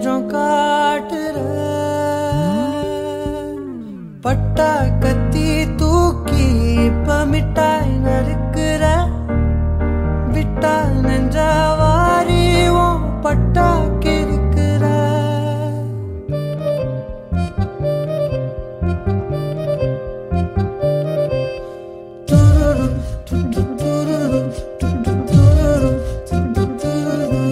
நெஜம் காட்டுற பட்டா கத்தி தூக்கி இப்ப மிட்டாய் நறுக்குற விட்டா நெஞ்சா வாரி உன் பட்டா கிறுக்குற துருரு, து, து, துருரு, து, து, துருரு, து, து, துருரு.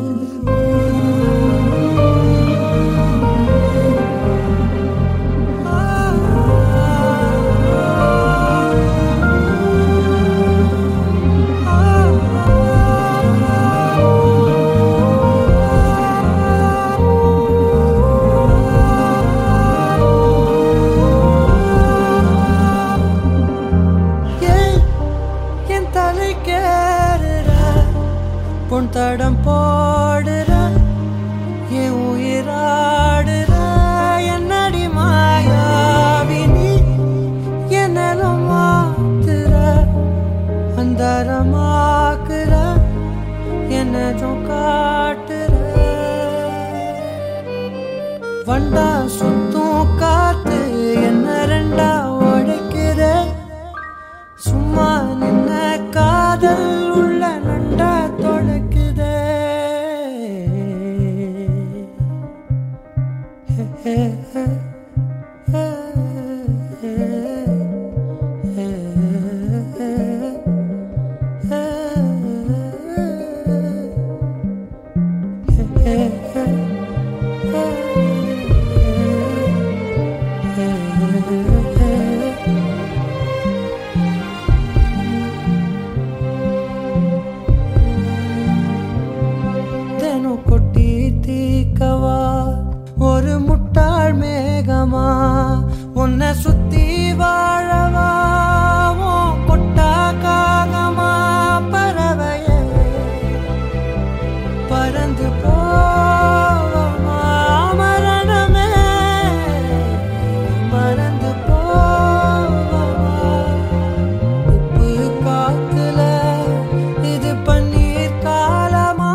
ஏன் என் தலை கேறுற பொன் தடம் போடுற என் உயிராடுற என்னடி மாயாவினி என்னலும் மாத்துற அந்தரமாக்குற என்னதும் காட்டுற வண்டா சுத்தும் காத்து என்ன ரெண்டா உடைக்கிற சும்மா நின்ன காதல் உள்ள நண்டா தொடக்குதே தினம் கொட்டி தீக்கவா ஒரு முட்டாள் மேகமா உன்னை சுத்தி வாழவா உன் கொட்டா காகமா பறவையே பறந்து போவமா மரணமே மறந்து போவமா உப்பு காத்துல இது பன்னீர் காலமா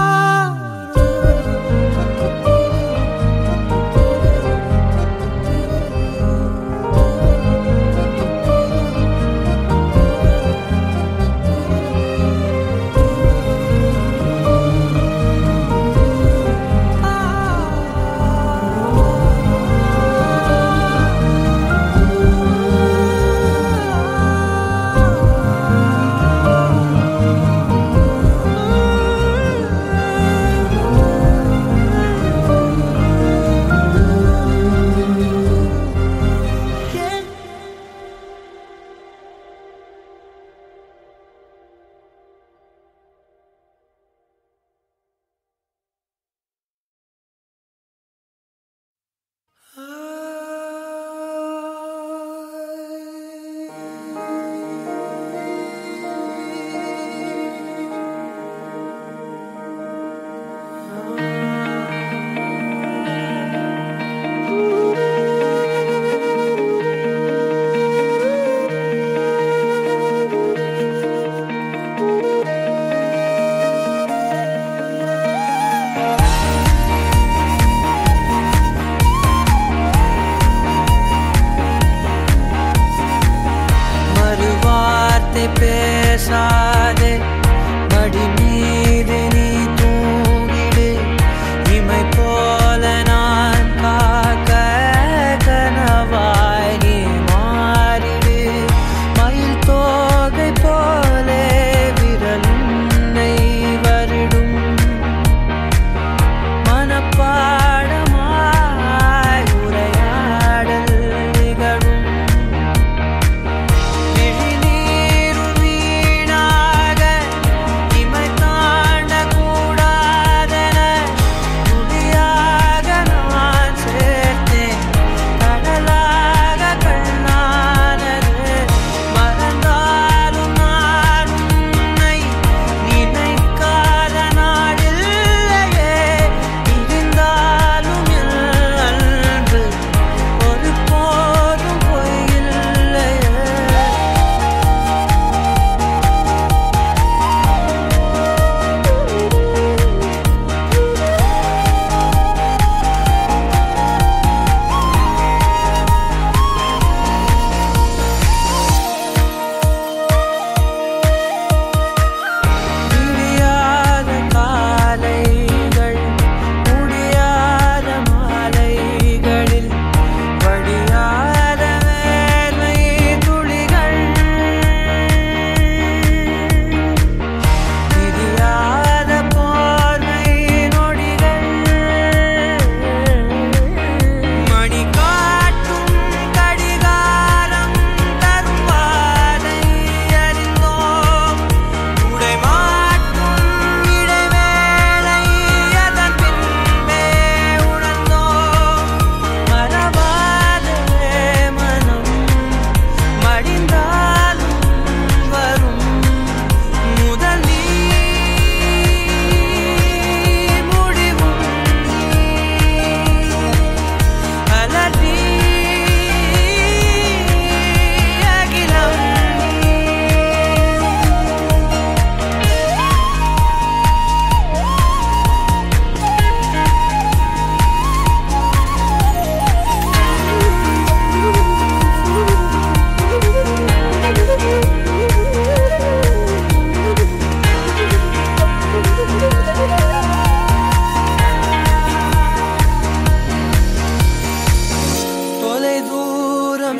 மறுவார்த்தை பேசாதே மடி மீது நீ தூங்கிடு இமை போல நான் காக்க கனவாய் நீ மாறிடு மயில் தோகை போலே விரல் உன்னை வருடும் மனப்பாடமாய் உரையாடல் நிகழும் விழிநீரும் வீணாக இமைத்த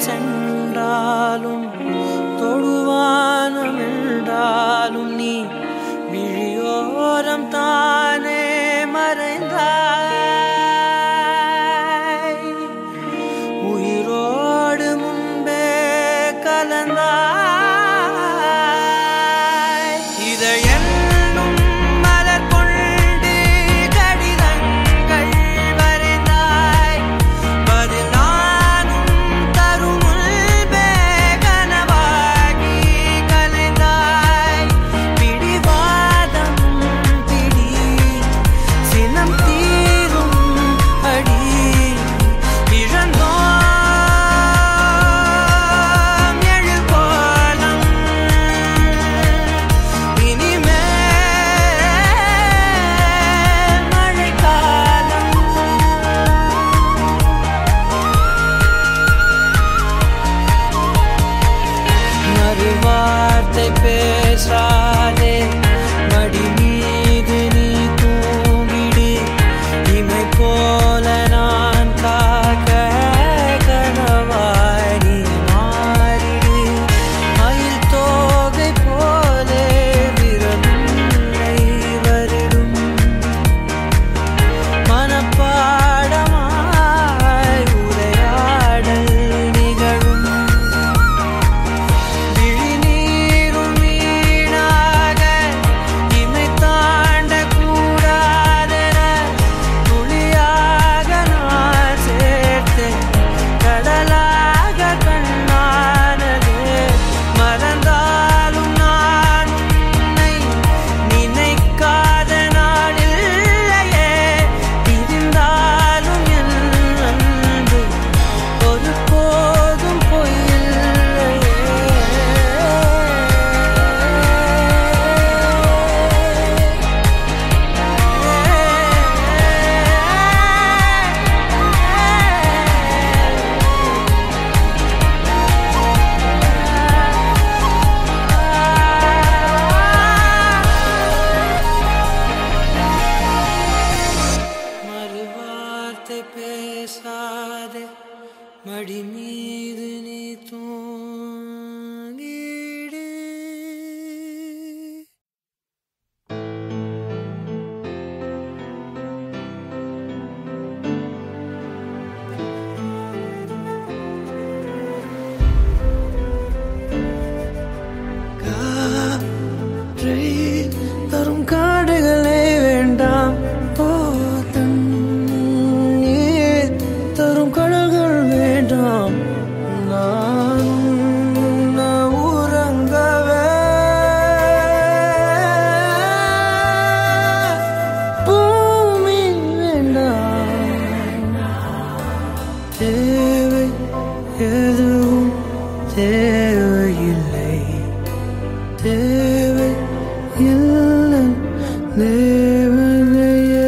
சென்றாலும் தொடுவானம் என்றாலும் நீ விழியோரம் தானே மறைந்தாய் உயிரோடு முன்பே கலந்தாய் இதை என்னும் மலர் கொண்டு கடிதங்கள் வரைந்தாய் பதில் நானும் தரும் முன்பே கனவாகி கலைந்தாய் பிடிவாதம் பிடி சினம் தீரும் அடி இழந்தோம் எழுகோலம் இனிமேல் மழைக்காலம் மறுவார்த்தை பேசாதே மடி மீது நீ தூங்கிடு இமை போல நான் காக்க கனவாய் நீ மாறிடு மயில் தோகை போலே விரலுள்ளை வருடும் மனப்பாடமாய் உரையாடல் நிகழும் விழிநீரும் வீணாக இமை தாண்டக் கூடாதென துளியாக நான் சேர்த்தேன் கடலாக கண்ணானதே மறந்தாலும் நான் உன்னை நினைக்காத நாளில்லையே பிரிந்தாலும் என் அன்பு ஒரு போதும் மறுவார்த்தை பேசாதே மடி மீது நீ தூங்கிடு காற்றை தரும் காடுகளே வேண்டாம் ஓ தண்ணீர் தரும் கடல்கள் வேண்டாம் நான் உன்ன உறங்கவே பூமி வேண்டாம் தேவை எதுவும் தேவையில்லை தேவை இல்லை தேவதையே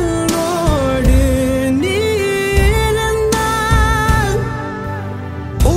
என்னோடு நீ இருந்தால்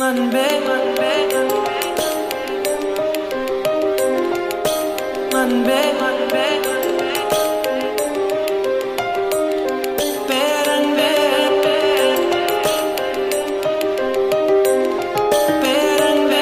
அன்பே அன்பே அன்பே அன்பே பேரன்பே பேரன்பே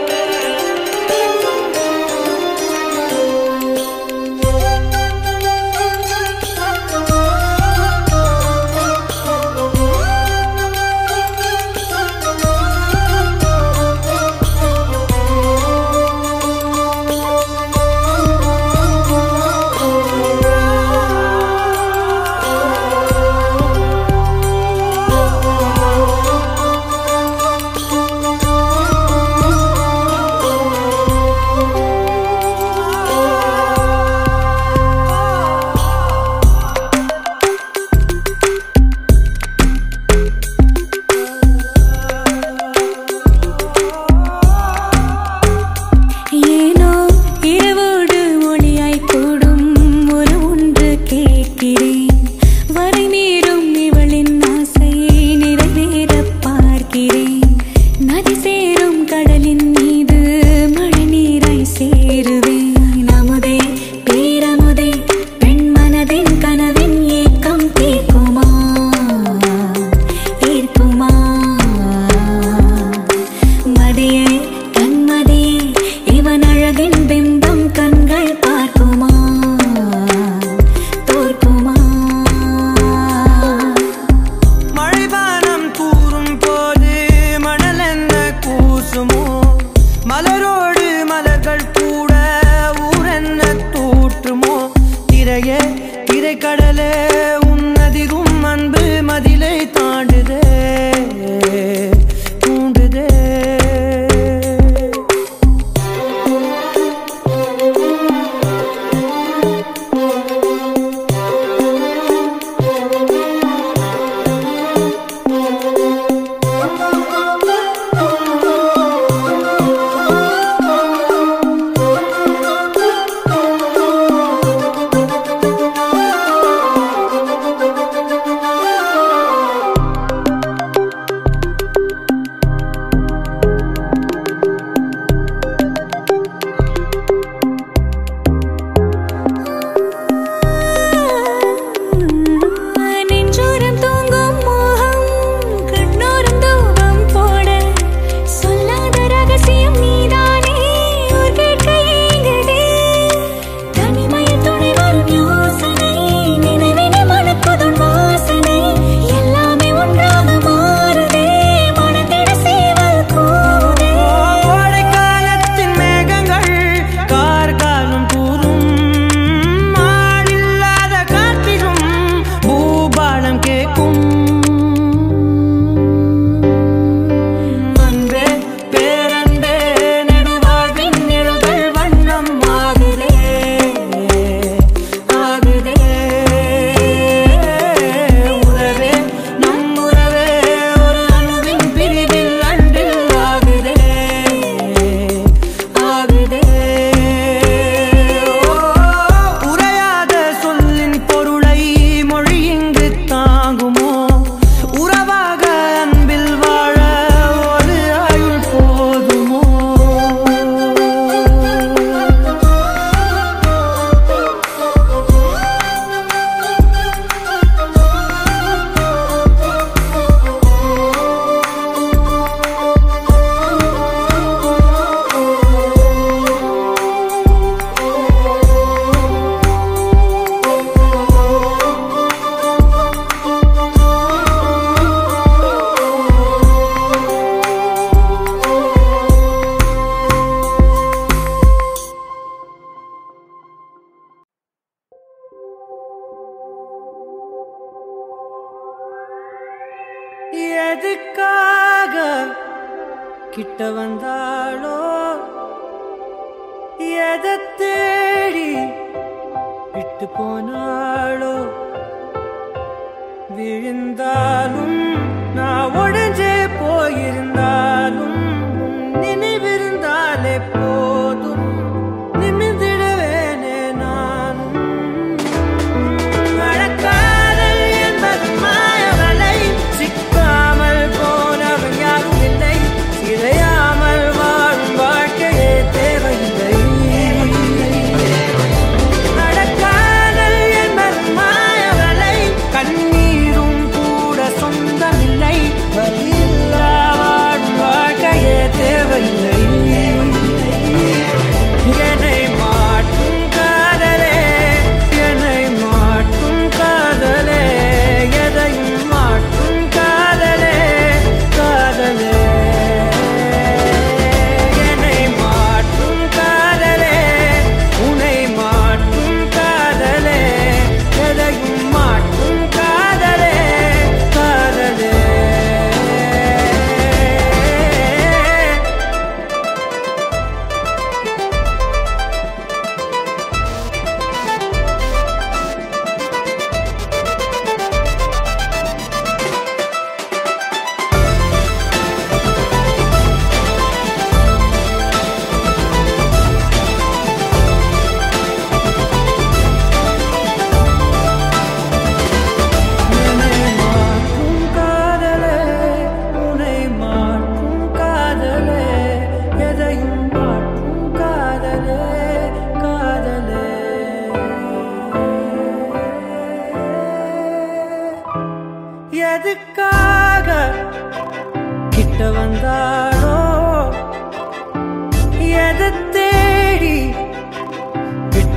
ஏனோ இரவோடு ஒளியாய் கூடும் ஒரு ஒன்று கேட்கிறேன் வரை மீறும் இவளின் ஆசையை நிறைவேற பார்க்கிறேன் நதி சேரும் கடலின் மீது மழை நீராய் சேருவேன் அமுதே பேரமுதே பெண் மனதின் கனவின் ஏக்கம் தீர்க்குமா தீர்க்குமா மதியே கண்மதியே இவன் அழகின் பிம்பம் கண்கள் பார்க்குமா தோற்குமா மழைவானம் கூறும் போது மணல் என்ன கூசுமோ மலரோடு மலர்கள் கூட ஊரென்ன தூற்றுமோ திரையே திரைக்கடலே உன்னதிரும் அன்பு மதிலை தாண்டுதே தூண்டுதே நெஞ்சோரம் தூங்கும் மோகம் கண்ணோரம் தூவம் போட சொல்லாத ரகசியம் நீதானே ஊர் கேட்க ஏங்குதே தனிமையில் துணை வரும் யோசனை நினைவினை மணக்குதும் வாசனை எல்லாமே ஒன்றாக மாறுதே மனதிட சேவல் கூவுதே கோடைக்காலத்தின் மேகங்கள் கார்காலம் கூறும் ஆளில்லாத காற்றிலும் பூபாலம் கேட்கும் அன்பே பேரன்பே நெடுவாழ்வின் நிழல்கள் வண்ணம் ஆகுதே ஆகுதே உறவே நம் உறவே ஒரு அணுவின் பிரிவில் அன்பில் ஆகுதே ஆகுதே உரையாத சொல்லின் பொருளை மொழி இங்கு தாங்குமோ உறவாக அன்பில் வாழ ஒரு ஆயுள் போதுமோ எதுக்காக கிட்ட வந்தாளோ எதை தேடி விட்டு போனாளோ விழுந்தாலும் நான் உடஞ்சே போயிருந்தாலும் உன் நினைவிருந்தாலே போதும் நிமிர்ந்திடுவேனே நானும் மழக்காதல் என்பது மாயவலை சிக்காமல் போனவன் யாரும் இல்லை சில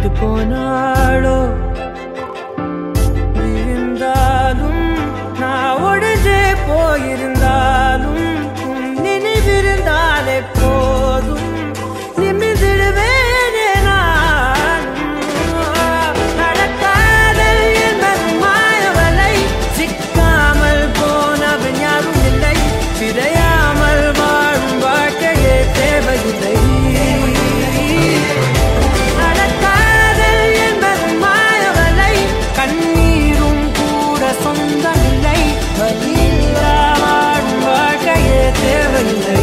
விட்டு போனாளோ இருந்தாலும் நான் உடஞ்சே போயிருந்தாலும் உன் நினைவிருந்தாலே போதும் நிமிர்ந்திடுவேனே நானும் நடக்காதல் என்பது மாயவலை சிக்காமல் போனவன் யாரும் இல்லை சிதையாமல் வாழும் வாழ்க்கையே தேவையில்லை நடக்காதல் என்பது மாயவலை கண்ணீரும் கூட சொந்தமில்லை வலியில்லா வாழும் வாழ்க்கையே தேவையில்லை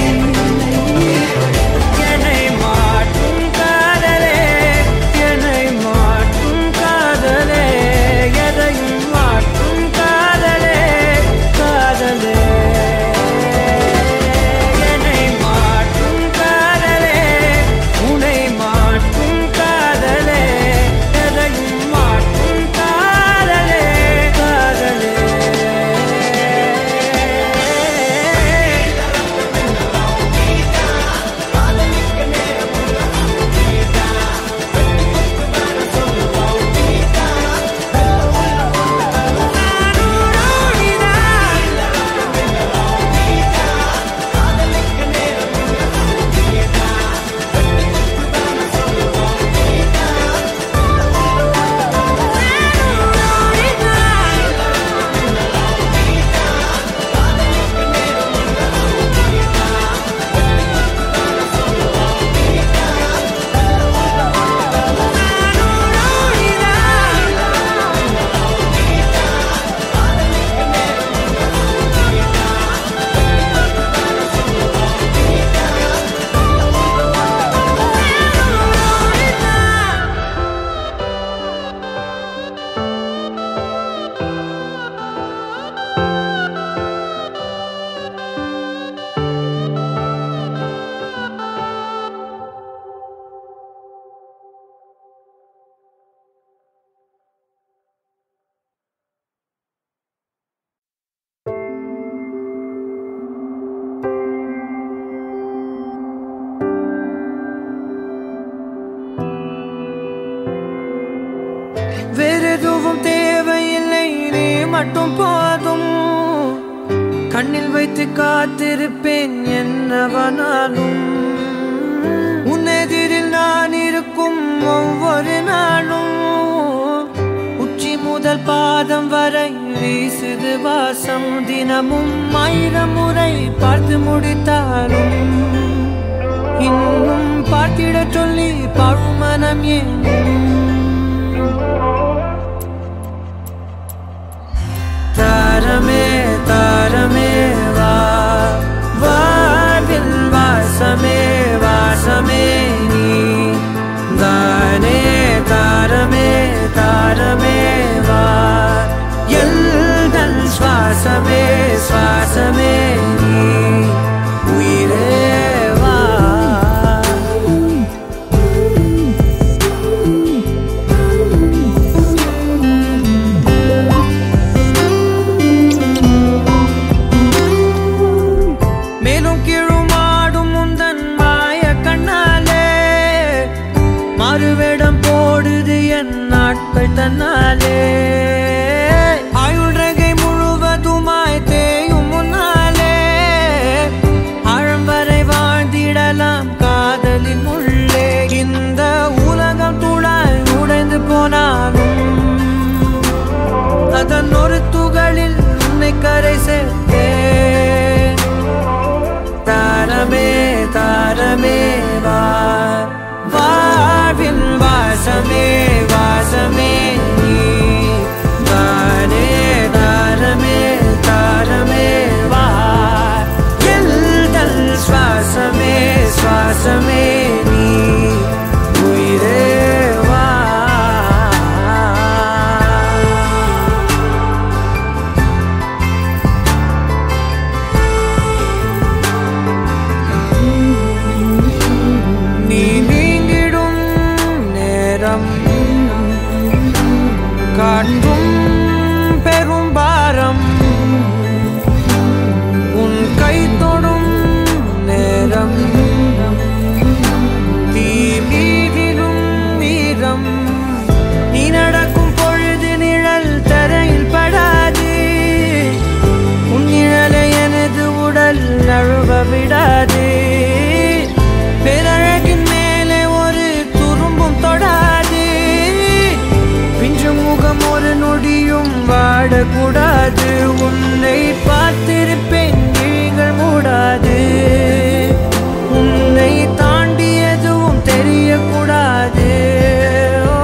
என்னை மாற்றும் காதலே என்னை மாற்றும் காதலே எதையும் மாற்றும் காதலே காதலே என்னை மாற்றும் காதலே உன்னை மாற்றும் காதலே எதையும் மாற்றும் காதலே காதலே வேறெதுவும் தேவையில்லை நீ மட்டும் போதும் கண்ணில் வைத்து காத்திருப்பேன் என்னவனாலும் உன்னெதிரில் நான் இருக்கும் ஒவ்வொரு நாளும் உச்சி முதல் பாதம் வரை வீசுது வாசம் தினமும் ஆயிரம் முறை பார்த்து முடித்தாலும் இன்னும் பார்த்திடச் சொல்லி பழுமனம் ஏன் தாரமே தாரமே வா வாழ்வில் வாசமே வாசமே நீ தானே தாரமே தாரமே வா எல்தல் சுவாசமே சுவாசமே நீ உயிரே வா மேலும் கீழுமாடும் முந்தன் மாய கண்ணாலே மாறுவேடம் போடுது என் நாட்கள் தன்னாலே ஆயுள் ரகை முழுவதுமாய் தேயும் முன்னாலே ஆழம் வரை வாழ்ந்திடலாம் காதலின் உள்ளே இந்த உலகம் துளாய் உடைந்து போனாலும் அதன் ஒரு துகளில் உன்னை கரை சேர்த்தேன் தாரமே தாரமே வா வாழ்வின் வாசமே வாசமே நீ தானே தாரமே தாரமே வா எல்தல் சுவாசமே சுவாசமே நீ உயிரே வா உன்னை பார்த்திருப்பேன் நீங்கள் மூடாது உன்னை தாண்டி எதுவும் தெரியக்கூடாது ஓ,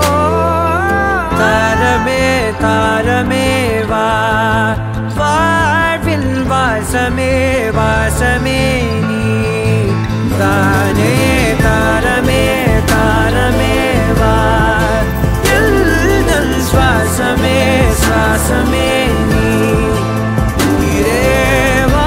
தாரமே தாரமே வா வாழ்வில் வாசமே வாசமே நீ தானே தாரமே தாரமே வா எல்தல் சுவாசமே சுவாசமே நீ உயிரே வா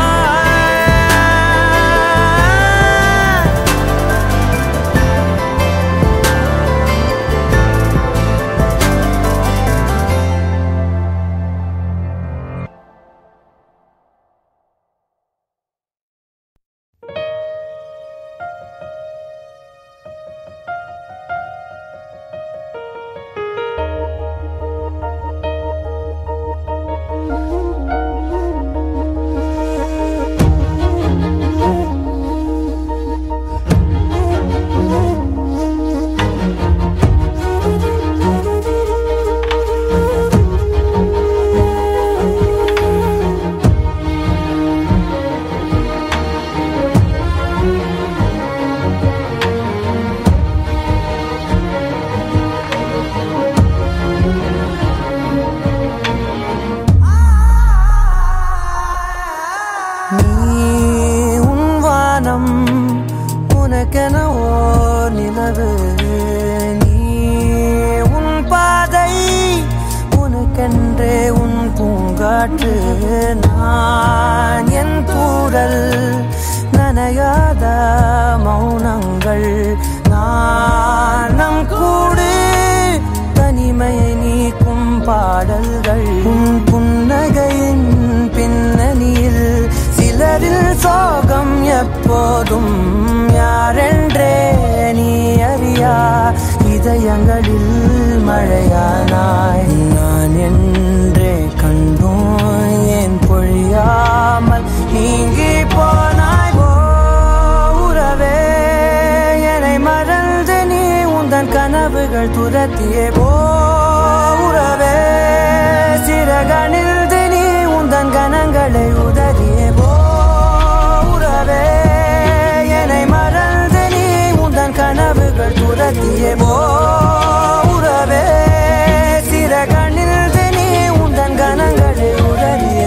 நீ உன் வானம் உனக்கென ஓர் நிலவு நீ உன் பாதை உனக்கென்றே உன் பூங்காற்று நான் என் கூடல் நனையாத மௌனங்கள் நான் நம் கூடு தனிமையை நீக்கும் பாடல்கள் உன் புன்னகையின் பின்னணியில் சிலரில் சோகம் எப்போதும் யாரென்றே நீ அறியா இதயங்களில் மழையானாய் நான் என்றே கண்டோம் ஏன் பொழியாமல் நீங்கி போனாய் ஓ உறவே என்னை மறந்து நீ உந்தன் கனவுகள் துரத்தியே போ உறவே சிறகணிந்து நீ உந்தன் கனங்களை உதறியே போ உறவே என்னை மறந்து நீ உந்தன் கனவுகள் துரத்தியே போ உறவே சிறகணிந்து நீ உந்தன் கனங்களை உதறியே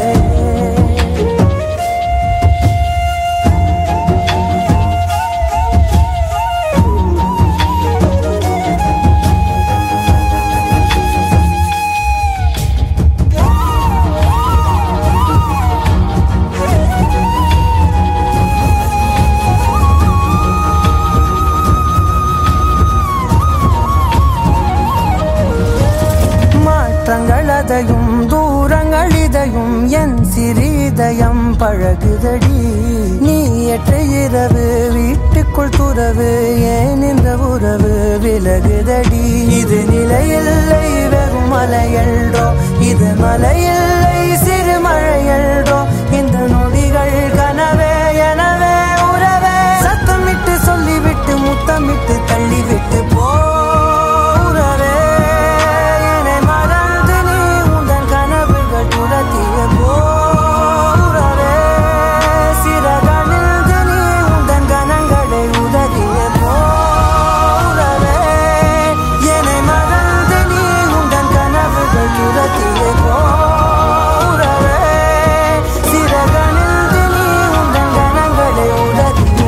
மாற்றங்கள் அதையும் தூரங்கள் இதையும் என் சிறிதயம் பழகுதடி நீ ஏற்ற இரவு வீட்டுக்குள் துறவு ஏன் இந்த உறவு விலகுதடி இது நிலையில்லை வெறும் மலையல்றோ இது மலையில்லை சிறு மழையல்றோ இந்த நொடிகள் கனவே எனவே உறவே சத்தமிட்டு சொல்லிவிட்டு முத்தமிட்டு தள்ளிவிட்டு போ உறவே என்னை மறந்து நீ உந்தன் கனவுகள் துரத்திய போறவே சிறகணிந்து நீ உந்தன் கனங்களை உதறிய போறவே என்னை மறந்து நீ உந்தன் கனவுகள் துரத்திய போறவே சிறகணிந்து நீ உந்தன் கனங்களை உதறிய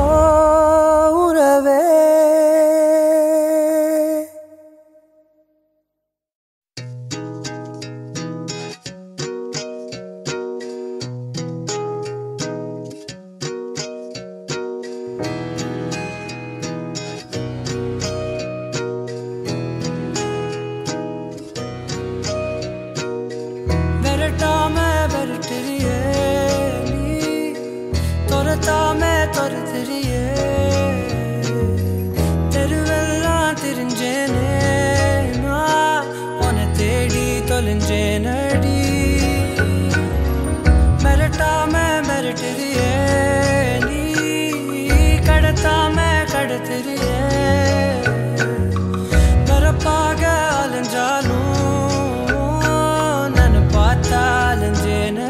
உறவே விரட்டாம விரட்டுறியே நீ துரத்தாம துரத்துறியே தெருவெல்லாம் தெரிஞ்சேனே நான் உன்னை தேடி தொலைஞ்சேனடி மிரட்டாம மிரட்டுறியே நீ கடத்தாம கடத்துறியே பரப்பாக அலைஞ்சாலும் நான் பார்த்தா அலைஞ்சேனடி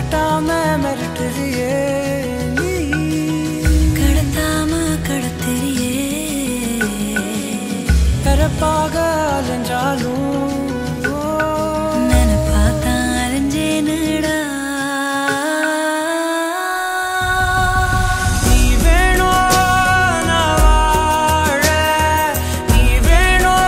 காட்டாம மிரட்டுறியே நீ கடத்தாம கடத்தெரியே பிறப்பாக அலைஞ்சாலும் நினைப்பாத்தான் அலைஞ்சேனுடா. நீ வேணோ நான் வாழ நீ வேணோ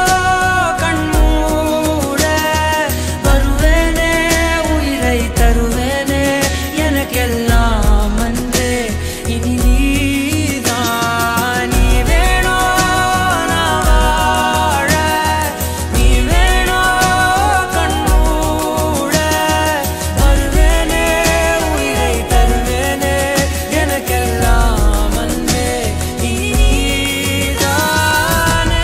கண்மூட வருவேனே உயிரை தருவேனே எனக்கெல்லாம் அன்பே இனி நீதான் நீ வேணோ நான் வாழ நீ வேணோ கண்மூட வருவேனே உயிரை தருவேனே எனக்கெல்லாம் அன்பே இனி நீதானே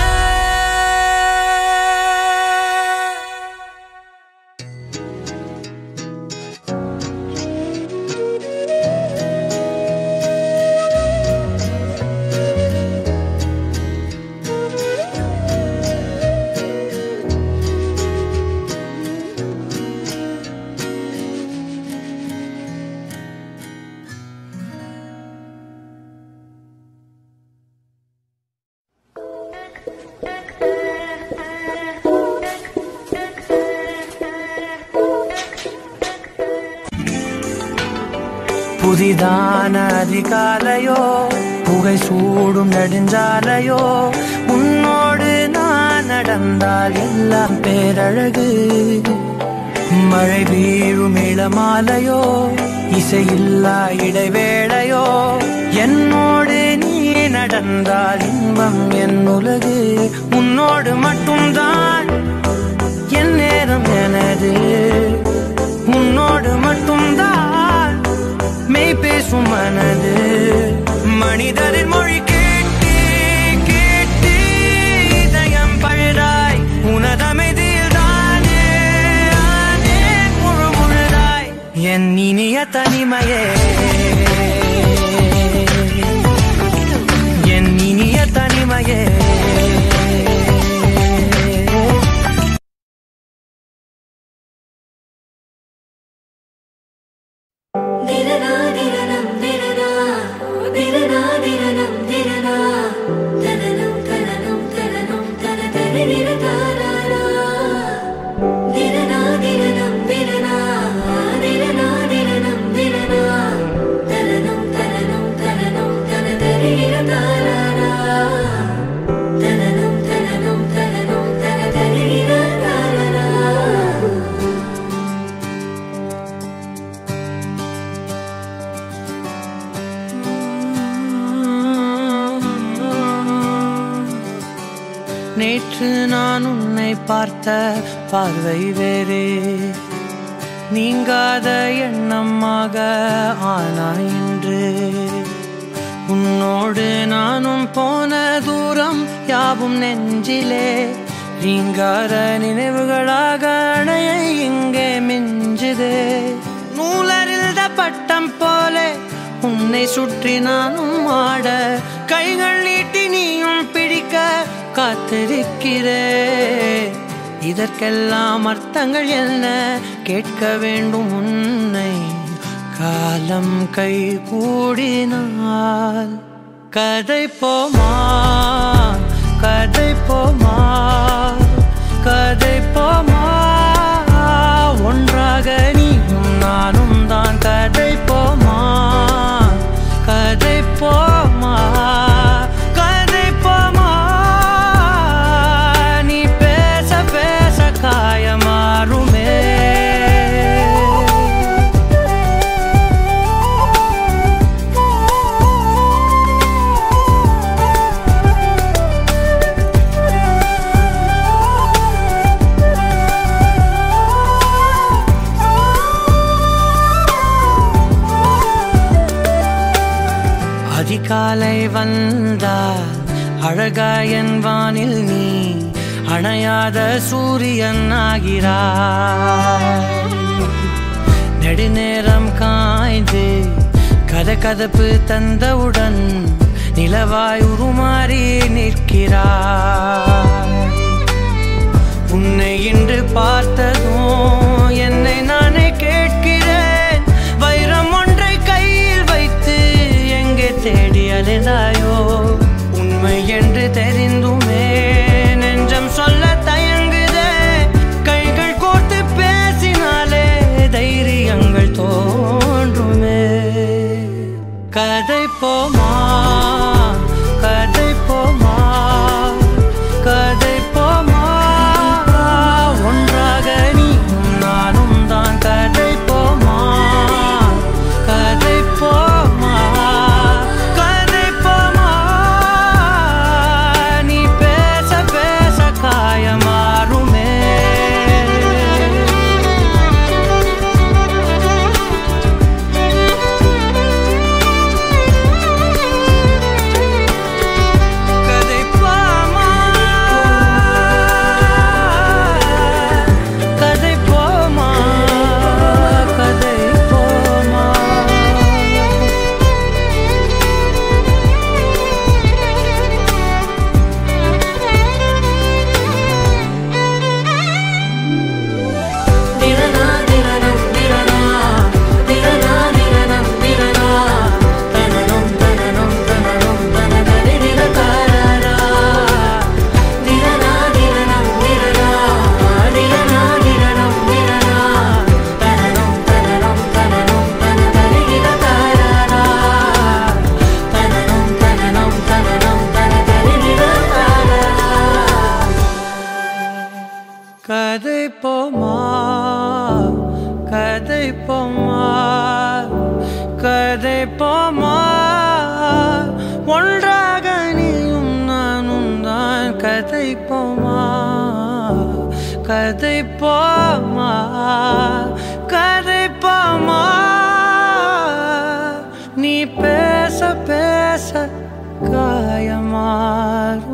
புதிதான அதிகாலையோ புகை சூடும் நெடுஞ்சாலையோ உன்னோடு நான் நடந்தால் எல்லாம் பேரழகு மழை வீழும் இளமாலையோ இசையில்லா இடைவேளையோ என்னோடு நீ நடந்தால் இன்பம் என் உலகு உன்னோடு மட்டும்தான் என் நேரம் எனது உன்னோடு மட்டும்தான் மெய் பேசும் மனது மனிதரின் மொழி கேட்டு கேட்டு இதயம் பழுதாய் உனதமைதியில் தானே ஆனே முழு முழுதாய் என் இனிய தனிமையே என் இனிய தனிமையே திரனா திரனம் திரனா திரனா திரனம் திரனா தனனம் தனனம் தனனம் தன தரிர தாராரா திரனா திரனம் திரனா திரனா திரனம் திரனா தனனம் தனனம் தனனம் தன தரிர தாராரா தனனம் தனனம் தனனம் தன தரிர தாராரா நேற்று நான் உன்னை பார்த்த பார்வை வேறே நீங்காத எண்ணமாக ஆனாய் இன்று உன்னோடு நானும் போன தூரம் யாவும் நெஞ்சிலே ரீங்கார நினைவுகளாக அணைய இங்கே மிஞ்சுதே நூலறிந்த பட்டம் போலே உன்னை சுற்றி நானும் ஆட கைகள் நீட்டி நீயும் பிடிக்க காத்திருக்கிறே இதற்கெல்லாம் அர்த்தங்கள் என்ன கேட்க வேண்டும் உன்னை காலம் கை கூடினால் கதை போமா கதை போமா கதை போமா ஒன்றாக நீயும் நானும் தான் கதை போமா கதை போமா கதை போமா நீ பேச பேச காயமாறுமே அதிகாலை வந்தால் அழகாயன் வானில் நீ அணையாத சூரியன் ஆகிறாய் நெடுநேரம் காய்ந்து கதகதப்பு தந்தவுடன் நிலவாய் உருமாறி நிற்கிறாய் உன்னை இன்று பார்த்ததும் என்னை நானே கேட்கிறேன் கதை போமா கதை போமா கதை போமா ஒன்றாக நீயும் நானும் தான் கதை போமா கதை போமா கதை போமா நீ பேச பேச காயமாறும்